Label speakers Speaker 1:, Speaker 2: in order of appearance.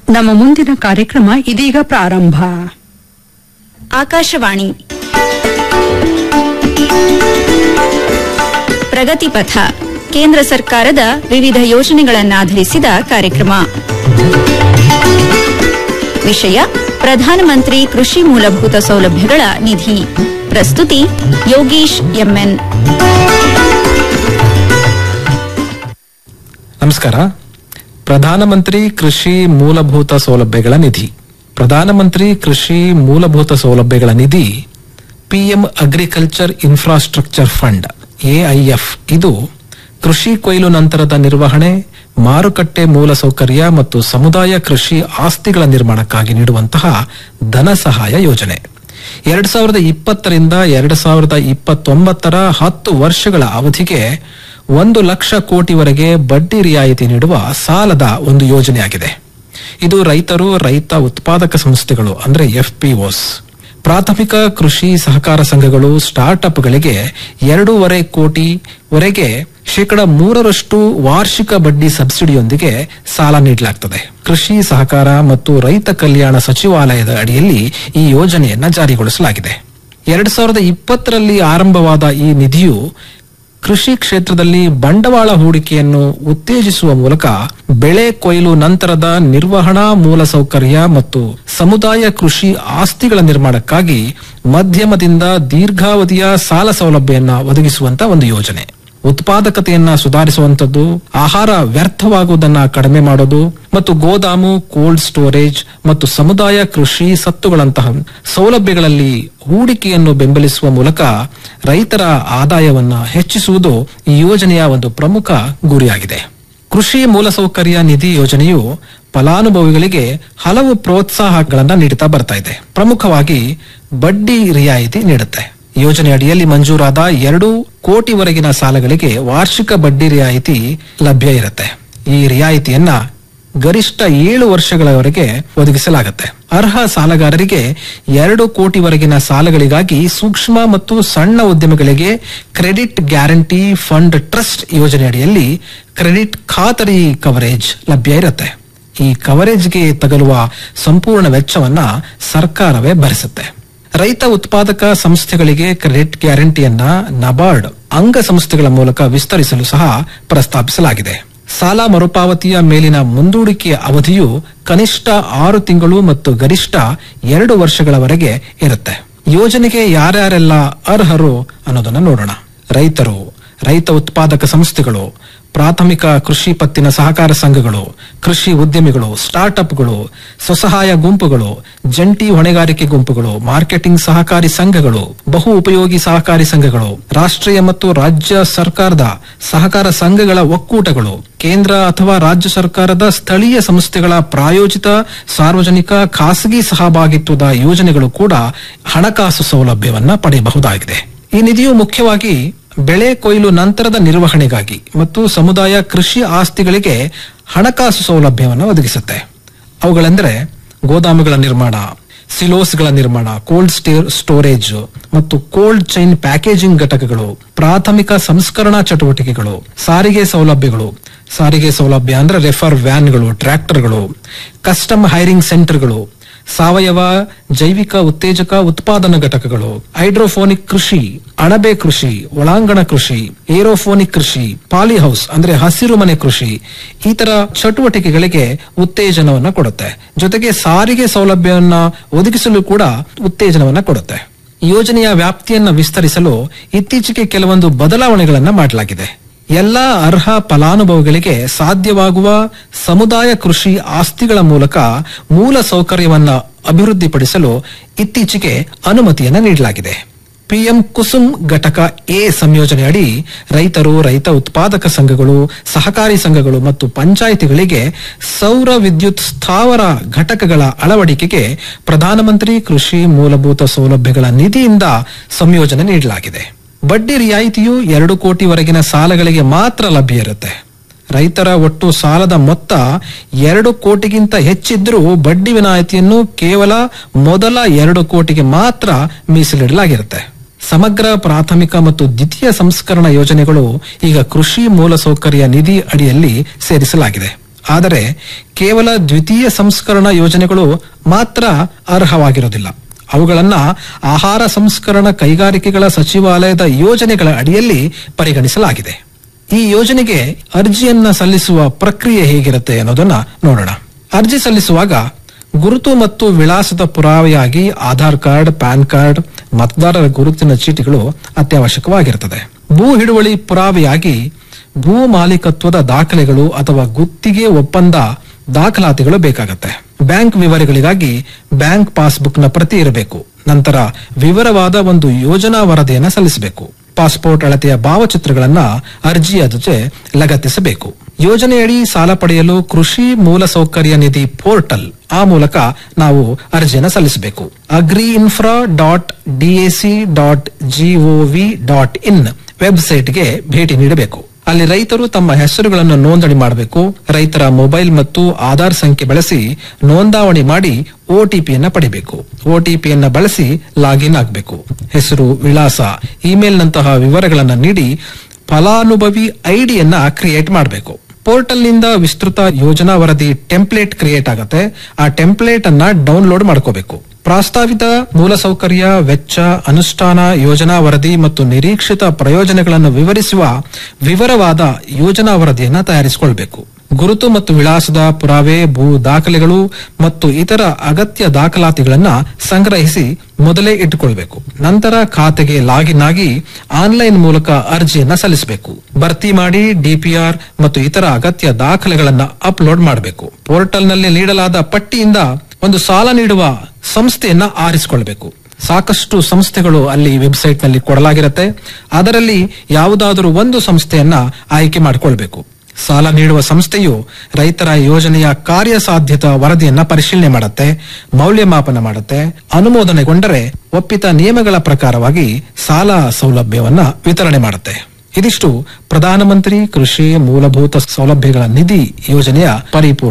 Speaker 1: ನಮ್ಮ ಮುಂದಿನ ಕಾರ್ಯಕ್ರಮ ಇದೀಗ ಪ್ರಾರಂಭ
Speaker 2: ಆಕಾಶವಾಣಿ ಪ್ರಗತಿ ಪಥ ಕೇಂದ್ರ ಸರ್ಕಾರದ ವಿವಿಧ ಯೋಜನೆಗಳನ್ನಾಧರಿಸಿದ ಕಾರ್ಯಕ್ರಮ ವಿಷಯ ಪ್ರಧಾನಮಂತ್ರಿ ಕೃಷಿ ಮೂಲಭೂತ ಸೌಲಭ್ಯಗಳ ನಿಧಿ ಪ್ರಸ್ತುತಿ ಯೋಗೀಶ್ ಎಂಎನ್
Speaker 3: ನಮಸ್ಕಾರ ಪ್ರಧಾನಮಂತ್ರಿ ಕೃಷಿ ಮೂಲಭೂತ ಸೌಲಭ್ಯಗಳ ನಿಧಿ ಪ್ರಧಾನಮಂತ್ರಿ ಕೃಷಿ ಮೂಲಭೂತ ಸೌಲಭ್ಯಗಳ ನಿಧಿ PM agriculture infrastructure fund AIF ಇದು ಕೃಷಿ ಕೊಯ್ಲು ನಂತರದ ನಿರ್ವಹಣೆ ಮಾರುಕಟ್ಟೆ ಮೂಲಸೌಕರ್ಯ ಮತ್ತು ಸಮುದಾಯ ಕೃಷಿ ಆಸ್ತಿಗಳ ನಿರ್ಮಾಣಕ್ಕಾಗಿ ನೀಡುವಂತಹ ಧನ ಸಹಾಯ ಯೋಜನೆ ಎರಡ್ ಸಾವಿರದ ಇಪ್ಪತ್ತರಿಂದ ಎರಡ್ ಸಾವಿರದ ಇಪ್ಪತ್ತೊಂಬತ್ತರ ಹತ್ತು ವರ್ಷಗಳ ಅವಧಿಗೆ ಒಂದು ಲಕ್ಷ ಕೋಟಿವರೆಗೆ ಬಡ್ಡಿ ರಿಯಾಯಿತಿ ನೀಡುವ ಸಾಲದ ಒಂದು ಯೋಜನೆಯಾಗಿದೆ ಇದು ರೈತರು ರೈತ ಉತ್ಪಾದಕ ಸಂಸ್ಥೆಗಳು ಅಂದ್ರೆ ಎಫ್ಪಿಒಸ್ ಪ್ರಾಥಮಿಕ ಕೃಷಿ ಸಹಕಾರ ಸಂಘಗಳು ಸ್ಟಾರ್ಟ್ಅಪ್ಗಳಿಗೆ ಎರಡೂವರೆ ಕೋಟಿವರೆಗೆ ಶೇಕಡ ಮೂರರಷ್ಟು ವಾರ್ಷಿಕ ಬಡ್ಡಿ ಸಬ್ಸಿಡಿಯೊಂದಿಗೆ ಸಾಲ ನೀಡಲಾಗ್ತದೆ ಕೃಷಿ ಸಹಕಾರ ಮತ್ತು ರೈತ ಕಲ್ಯಾಣ ಸಚಿವಾಲಯದ ಅಡಿಯಲ್ಲಿ ಈ ಯೋಜನೆಯನ್ನ ಜಾರಿಗೊಳಿಸಲಾಗಿದೆ ಎರಡ್ ಸಾವಿರದ ಇಪ್ಪತ್ತರಲ್ಲಿ ಆರಂಭವಾದ ಈ ನಿಧಿಯು ಕೃಷಿ ಕ್ಷೇತ್ರದಲ್ಲಿ ಬಂಡವಾಳ ಹೂಡಿಕೆಯನ್ನು ಉತ್ತೇಜಿಸುವ ಮೂಲಕ ಬೆಳೆ ಕೊಯ್ಲು ನಂತರದ ನಿರ್ವಹಣಾ ಮೂಲಸೌಕರ್ಯ ಮತ್ತು ಸಮುದಾಯ ಕೃಷಿ ಆಸ್ತಿಗಳ ನಿರ್ಮಾಣಕ್ಕಾಗಿ ಮಧ್ಯಮದಿಂದ ದೀರ್ಘಾವಧಿಯ ಸಾಲ ಸೌಲಭ್ಯವನ್ನ ಒದಗಿಸುವಂತ ಒಂದು ಯೋಜನೆ ಉತ್ಪಾದಕತೆಯನ್ನ ಸುಧಾರಿಸುವಂತದ್ದು ಆಹಾರ ವ್ಯರ್ಥವಾಗುವುದನ್ನ ಕಡಿಮೆ ಮಾಡೋದು ಮತ್ತು ಗೋದಾಮು ಕೋಲ್ಡ್ ಸ್ಟೋರೇಜ್ ಮತ್ತು ಸಮುದಾಯ ಕೃಷಿ ಸತ್ತುಗಳಂತಹ ಸೌಲಭ್ಯಗಳಲ್ಲಿ ಹೂಡಿಕೆಯನ್ನು ಬೆಂಬಲಿಸುವ ಮೂಲಕ ರೈತರ ಆದಾಯವನ್ನ ಹೆಚ್ಚಿಸುವುದು ಈ ಯೋಜನೆಯ ಒಂದು ಪ್ರಮುಖ ಗುರಿಯಾಗಿದೆ ಕೃಷಿ ಮೂಲಸೌಕರ್ಯ ನಿಧಿ ಯೋಜನೆಯು ಫಲಾನುಭವಿಗಳಿಗೆ ಹಲವು ಪ್ರೋತ್ಸಾಹಗಳನ್ನ ನೀಡುತ್ತಾ ಬರ್ತಾ ಇದೆ ಪ್ರಮುಖವಾಗಿ ಬಡ್ಡಿ ರಿಯಾಯಿತಿ ನೀಡುತ್ತೆ ಯೋಜನೆ ಅಡಿಯಲ್ಲಿ ಮಂಜೂರಾದ ಎರಡು ಕೋಟಿವರೆಗಿನ ಸಾಲಗಳಿಗೆ ವಾರ್ಷಿಕ ಬಡ್ಡಿ ರಿಯಾಯಿತಿ ಲಭ್ಯ ಇರುತ್ತೆ ಈ ರಿಯಾಯಿತಿಯನ್ನ ಗರಿಷ್ಠ ಏಳು ವರ್ಷಗಳವರೆಗೆ ಒದಗಿಸಲಾಗುತ್ತೆ ಅರ್ಹ ಸಾಲಗಾರರಿಗೆ ಎರಡು ಕೋಟಿವರೆಗಿನ ಸಾಲಗಳಿಗಾಗಿ ಸೂಕ್ಷ್ಮ ಮತ್ತು ಸಣ್ಣ ಉದ್ಯಮಗಳಿಗೆ ಕ್ರೆಡಿಟ್ ಗ್ಯಾರಂಟಿ ಫಂಡ್ ಟ್ರಸ್ಟ್ ಯೋಜನೆಯಡಿಯಲ್ಲಿ ಕ್ರೆಡಿಟ್ ಖಾತರಿ ಕವರೇಜ್ ಲಭ್ಯ ಇರುತ್ತೆ ಈ ಕವರೇಜ್ಗೆ ತಗಲುವ ಸಂಪೂರ್ಣ ವೆಚ್ಚವನ್ನ ಸರ್ಕಾರವೇ ಭರಿಸುತ್ತೆ ರೈತ ಉತ್ಪಾದಕ ಸಂಸ್ಥೆಗಳಿಗೆ ಕ್ರೆಡಿಟ್ ಗ್ಯಾರಂಟಿಯನ್ನ ನಬಾರ್ಡ್ ಅಂಗ ಸಂಸ್ಥೆಗಳ ಮೂಲಕ ವಿಸ್ತರಿಸಲು ಸಹ ಪ್ರಸ್ತಾಪಿಸಲಾಗಿದೆ ಸಾಲ ಮರುಪಾವತಿಯ ಮೇಲಿನ ಮುಂದೂಡಿಕೆಯ ಅವಧಿಯು ಕನಿಷ್ಠ ಆರು ತಿಂಗಳು ಮತ್ತು ಗರಿಷ್ಠ ಎರಡು ವರ್ಷಗಳವರೆಗೆ ಇರುತ್ತೆ ಯೋಜನೆಗೆ ಯಾರ್ಯಾರೆಲ್ಲ ಅರ್ಹರು ಅನ್ನೋದನ್ನ ನೋಡೋಣ ರೈತರು ರೈತ ಉತ್ಪಾದಕ ಸಂಸ್ಥೆಗಳು ಪ್ರಾಥಮಿಕ ಕೃಷಿ ಪತ್ತಿನ ಸಹಕಾರ ಸಂಘಗಳು ಕೃಷಿ ಉದ್ಯಮಿಗಳು ಸ್ಟಾರ್ಟ್ಅಪ್ಗಳು ಸ್ವಸಹಾಯ ಗುಂಪುಗಳು ಜಂಟಿ ಹೊಣೆಗಾರಿಕೆ ಗುಂಪುಗಳು ಮಾರ್ಕೆಟಿಂಗ್ ಸಹಕಾರಿ ಸಂಘಗಳು ಬಹು ಉಪಯೋಗಿ ಸಹಕಾರಿ ಸಂಘಗಳು ರಾಷ್ಟ್ರೀಯ ಮತ್ತು ರಾಜ್ಯ ಸರ್ಕಾರದ ಸಹಕಾರ ಸಂಘಗಳ ಒಕ್ಕೂಟಗಳು ಕೇಂದ್ರ ಅಥವಾ ರಾಜ್ಯ ಸರ್ಕಾರದ ಸ್ಥಳೀಯ ಸಂಸ್ಥೆಗಳ ಪ್ರಾಯೋಜಿತ ಸಾರ್ವಜನಿಕ ಖಾಸಗಿ ಸಹಭಾಗಿತ್ವದ ಯೋಜನೆಗಳು ಕೂಡ ಹಣಕಾಸು ಸೌಲಭ್ಯವನ್ನ ಪಡೆಯಬಹುದಾಗಿದೆ ಈ ನಿಧಿಯು ಮುಖ್ಯವಾಗಿ ಬೆಳೆ ಕೊಯ್ಲು ನಂತರದ ನಿರ್ವಹಣೆಗಾಗಿ ಮತ್ತು ಸಮುದಾಯ ಕೃಷಿ ಆಸ್ತಿಗಳಿಗೆ ಹಣಕಾಸು ಸೌಲಭ್ಯವನ್ನು ಒದಗಿಸುತ್ತೆ ಅವುಗಳೆಂದರೆ ಗೋದಾಮುಗಳ ನಿರ್ಮಾಣ ಸಿಲೋಸ್ಗಳ ನಿರ್ಮಾಣ ಕೋಲ್ಡ್ ಸ್ಟೇ- ಸ್ಟೋರೇಜ್ ಮತ್ತು ಕೋಲ್ಡ್ ಚೈನ್ ಪ್ಯಾಕೇಜಿಂಗ್ ಘಟಕಗಳು ಪ್ರಾಥಮಿಕ ಸಂಸ್ಕರಣಾ ಚಟುವಟಿಕೆಗಳು ಸಾರಿಗೆ ಸೌಲಭ್ಯಗಳು ಸಾರಿಗೆ ಸೌಲಭ್ಯ ಅಂದ್ರೆ ರೆಫರ್ ವ್ಯಾನ್ಗಳು ಟ್ರ್ಯಾಕ್ಟರ್ಗಳು ಕಸ್ಟಮ್ ಹೈರಿಂಗ್ ಸೆಂಟರ್ಗಳು ಸಾವಯವ ಜೈವಿಕ ಉತ್ತೇಜಕ ಉತ್ಪಾದನಾ ಘಟಕಗಳು ಹೈಡ್ರೋಫೋನಿಕ್ ಕೃಷಿ ಅಣಬೆ ಕೃಷಿ ಒಳಾಂಗಣ ಕೃಷಿ ಏರೋಫೋನಿಕ್ ಕೃಷಿ ಪಾಲಿಹೌಸ್ ಅಂದ್ರೆ ಹಸಿರು ಮನೆ ಕೃಷಿ ಈ ತರ ಚಟುವಟಿಕೆಗಳಿಗೆ ಉತ್ತೇಜನವನ್ನ ಕೊಡುತ್ತೆ ಜೊತೆಗೆ ಸಾರಿಗೆ ಸೌಲಭ್ಯವನ್ನ ಒದಗಿಸಲು ಕೂಡ ಉತ್ತೇಜನವನ್ನ ಕೊಡುತ್ತೆ ಯೋಜನೆಯ ವ್ಯಾಪ್ತಿಯನ್ನ ವಿಸ್ತರಿಸಲು ಇತ್ತೀಚೆಗೆ ಕೆಲವೊಂದು ಬದಲಾವಣೆಗಳನ್ನ ಮಾಡಲಾಗಿದೆ ಎಲ್ಲ ಅರ್ಹ ಫಲಾನುಭವಿಗಳಿಗೆ ಸಾಧ್ಯವಾಗುವ ಸಮುದಾಯ ಕೃಷಿ ಆಸ್ತಿಗಳ ಮೂಲಕ ಮೂಲ ಸೌಕರ್ಯವನ್ನ ಅಭಿವೃದ್ಧಿಪಡಿಸಲು ಇತ್ತೀಚೆಗೆ ಅನುಮತಿಯನ್ನ ನೀಡಲಾಗಿದೆ ಪಿಎಂ ಕುಸುಮ್ ಘಟಕ ಎ ಸಂಯೋಜನೆಯಡಿ ರೈತರು ರೈತ ಉತ್ಪಾದಕ ಸಂಘಗಳು ಸಹಕಾರಿ ಸಂಘಗಳು ಮತ್ತು ಪಂಚಾಯಿತಿಗಳಿಗೆ ಸೌರ ವಿದ್ಯುತ್ ಸ್ಥಾವರ ಘಟಕಗಳ ಅಳವಡಿಕೆಗೆ ಪ್ರಧಾನಮಂತ್ರಿ ಕೃಷಿ ಮೂಲಭೂತ ಸೌಲಭ್ಯಗಳ ನಿಧಿಯಿಂದ ಸಂಯೋಜನೆ ನೀಡಲಾಗಿದೆ ಬಡ್ಡಿ ರಿಯಾಯಿತಿಯು ಎರಡು ಕೋಟಿವರೆಗಿನ ಸಾಲಗಳಿಗೆ ಮಾತ್ರ ಲಭ್ಯ ಇರುತ್ತೆ ರೈತರ ಒಟ್ಟು ಸಾಲದ ಮೊತ್ತ ಎರಡು ಕೋಟಿಗಿಂತ ಹೆಚ್ಚಿದ್ರೂ ಬಡ್ಡಿ ವಿನಾಯಿತಿಯನ್ನು ಕೇವಲ ಮೊದಲ ಎರಡು ಕೋಟಿಗೆ ಮಾತ್ರ ಮೀಸಲಿಡಲಾಗಿರುತ್ತೆ ಸಮಗ್ರ ಪ್ರಾಥಮಿಕ ಮತ್ತು ದ್ವಿತೀಯ ಸಂಸ್ಕರಣ ಯೋಜನೆಗಳು ಈಗ ಕೃಷಿ ಮೂಲಸೌಕರ್ಯ ನಿಧಿ ಅಡಿಯಲ್ಲಿ ಸೇರಿಸಲಾಗಿದೆ ಆದರೆ ಕೇವಲ ದ್ವಿತೀಯ ಸಂಸ್ಕರಣ ಯೋಜನೆಗಳು ಮಾತ್ರ ಅರ್ಹವಾಗಿರೋದಿಲ್ಲ ಅವುಗಳನ್ನ ಆಹಾರ ಸಂಸ್ಕರಣ ಕೈಗಾರಿಕೆಗಳ ಸಚಿವಾಲಯದ ಯೋಜನೆಗಳ ಅಡಿಯಲ್ಲಿ ಪರಿಗಣಿಸಲಾಗಿದೆ ಈ ಯೋಜನೆಗೆ ಅರ್ಜಿಯನ್ನ ಸಲ್ಲಿಸುವ ಪ್ರಕ್ರಿಯೆ ಹೇಗಿರುತ್ತೆ ಅನ್ನೋದನ್ನ ನೋಡೋಣ ಅರ್ಜಿ ಸಲ್ಲಿಸುವಾಗ ಗುರುತು ಮತ್ತು ವಿಳಾಸದ ಪುರಾವೆಯಾಗಿ ಆಧಾರ್ ಕಾರ್ಡ್ ಪ್ಯಾನ್ ಕಾರ್ಡ್ ಮತದಾರರ ಗುರುತಿನ ಚೀಟಿಗಳು ಅತ್ಯವಶ್ಯಕವಾಗಿರುತ್ತದೆ ಭೂ ಹಿಡುವಳಿ ಪುರಾವೆಯಾಗಿ ಭೂ ಮಾಲೀಕತ್ವದ ದಾಖಲೆಗಳು ಅಥವಾ ಗುತ್ತಿಗೆ ಒಪ್ಪಂದ ದಾಖಲಾತಿಗಳು ಬೇಕಾಗತ್ತೆ ಬ್ಯಾಂಕ್ ವಿವರಗಳಿಗಾಗಿ ಬ್ಯಾಂಕ್ ಪಾಸ್ಬುಕ್ ನ ಪ್ರತಿ ಇರಬೇಕು ನಂತರ ವಿವರವಾದ ಒಂದು ಯೋಜನಾ ವರದಿಯನ್ನ ಸಲ್ಲಿಸಬೇಕು ಪಾಸ್ಪೋರ್ಟ್ ಅಳತೆಯ ಭಾವಚಿತ್ರಗಳನ್ನ ಅರ್ಜಿಯ ಜೊತೆ ಲಗತ್ತಿಸಬೇಕು ಯೋಜನೆಯಡಿ ಸಾಲ ಪಡೆಯಲು ಕೃಷಿ ಮೂಲಸೌಕರ್ಯ ನಿಧಿ ಪೋರ್ಟಲ್ ಆ ಮೂಲಕ ನಾವು ಅರ್ಜಿಯನ್ನು ಸಲ್ಲಿಸಬೇಕು agri infra dot DAC dot GOV dot in ವೆಬ್ಸೈಟ್ಗೆ ಭೇಟಿ ನೀಡಬೇಕು ಅಲ್ಲಿ ರೈತರು ತಮ್ಮ ಹೆಸರುಗಳನ್ನು ನೋಂದಣಿ ಮಾಡಬೇಕು ರೈತರ ಮೊಬೈಲ್ ಮತ್ತು ಆಧಾರ್ ಸಂಖ್ಯೆ ಬಳಸಿ ನೋಂದಾವಣಿ ಮಾಡಿ ಒಟಿಪಿಯನ್ನ ಪಡಿಬೇಕು ಒಟಿಪಿಯನ್ನ ಬಳಸಿ ಲಾಗಿನ್ ಆಗಬೇಕು ಹೆಸರು ವಿಳಾಸ ಇಮೇಲ್ನಂತಹ ವಿವರಗಳನ್ನು ನೀಡಿ ಫಲಾನುಭವಿ ಐಡಿಯನ್ನ ಕ್ರಿಯೇಟ್ ಮಾಡಬೇಕು ಪೋರ್ಟಲ್ನಿಂದ ವಿಸ್ತೃತ ಯೋಜನಾ ವರದಿ ಟೆಂಪ್ಲೇಟ್ ಕ್ರಿಯೇಟ್ ಆಗುತ್ತೆ ಆ ಟೆಂಪ್ಲೇಟ್ ಅನ್ನ ಡೌನ್ಲೋಡ್ ಮಾಡ್ಕೋಬೇಕು ಪ್ರಾಸ್ತಾವಿತ ಮೂಲಸೌಕರ್ಯ ವೆಚ್ಚ ಅನುಷ್ಠಾನ ಯೋಜನಾ ವರದಿ ಮತ್ತು ನಿರೀಕ್ಷಿತ ಪ್ರಯೋಜನಗಳನ್ನು ವಿವರಿಸುವ ವಿವರವಾದ ಯೋಜನಾ ವರದಿಯನ್ನ ತಯಾರಿಸಿಕೊಳ್ಬೇಕು ಗುರುತು ಮತ್ತು ವಿಳಾಸದ ಪುರಾವೆ ಭೂ ದಾಖಲೆಗಳು ಮತ್ತು ಇತರ ಅಗತ್ಯ ದಾಖಲಾತಿಗಳನ್ನ ಸಂಗ್ರಹಿಸಿ ಮೊದಲೇ ಇಟ್ಟುಕೊಳ್ಬೇಕು ನಂತರ ಖಾತೆಗೆ ಲಾಗಿನ್ ಆಗಿ ಆನ್ಲೈನ್ ಮೂಲಕ ಅರ್ಜಿಯನ್ನ ಸಲ್ಲಿಸಬೇಕು ಭರ್ತಿ ಮಾಡಿ ಡಿಪಿಆರ್ ಮತ್ತು ಇತರ ಅಗತ್ಯ ದಾಖಲೆಗಳನ್ನ ಅಪ್ಲೋಡ್ ಮಾಡಬೇಕು ಪೋರ್ಟಲ್ನಲ್ಲಿ ನೀಡಲಾದ ಪಟ್ಟಿಯಿಂದ ಒಂದು ಸಾಲ ನೀಡುವ ಸಂಸ್ಥೆಯನ್ನ ಆರಿಸಿಕೊಳ್ಬೇಕು ಸಾಕಷ್ಟು ಸಂಸ್ಥೆಗಳು ಅಲ್ಲಿ ವೆಬ್ಸೈಟ್ ನಲ್ಲಿ ಕೊಡಲಾಗಿರುತ್ತೆ ಅದರಲ್ಲಿ ಯಾವುದಾದರೂ ಒಂದು ಸಂಸ್ಥೆಯನ್ನ ಆಯ್ಕೆ ಮಾಡಿಕೊಳ್ಬೇಕು ಸಾಲ ನೀಡುವ ಸಂಸ್ಥೆಯು ರೈತರ ಯೋಜನೆಯ ಕಾರ್ಯಸಾಧ್ಯತಾ ವರದಿಯನ್ನ ಪರಿಶೀಲನೆ ಮಾಡುತ್ತೆ ಮೌಲ್ಯಮಾಪನ ಮಾಡುತ್ತೆ ಅನುಮೋದನೆಗೊಂಡರೆ ಒಪ್ಪಿತ ನಿಯಮಗಳ ಪ್ರಕಾರವಾಗಿ ಸಾಲ ಸೌಲಭ್ಯವನ್ನ ವಿತರಣೆ ಮಾಡುತ್ತೆ ಇದಿಷ್ಟು ಪ್ರಧಾನಮಂತ್ರಿ ಕೃಷಿ ಮೂಲಭೂತ ಸೌಲಭ್ಯಗಳ ನಿಧಿ ಯೋಜನೆಯ ಪರಿಪೂರ್ಣ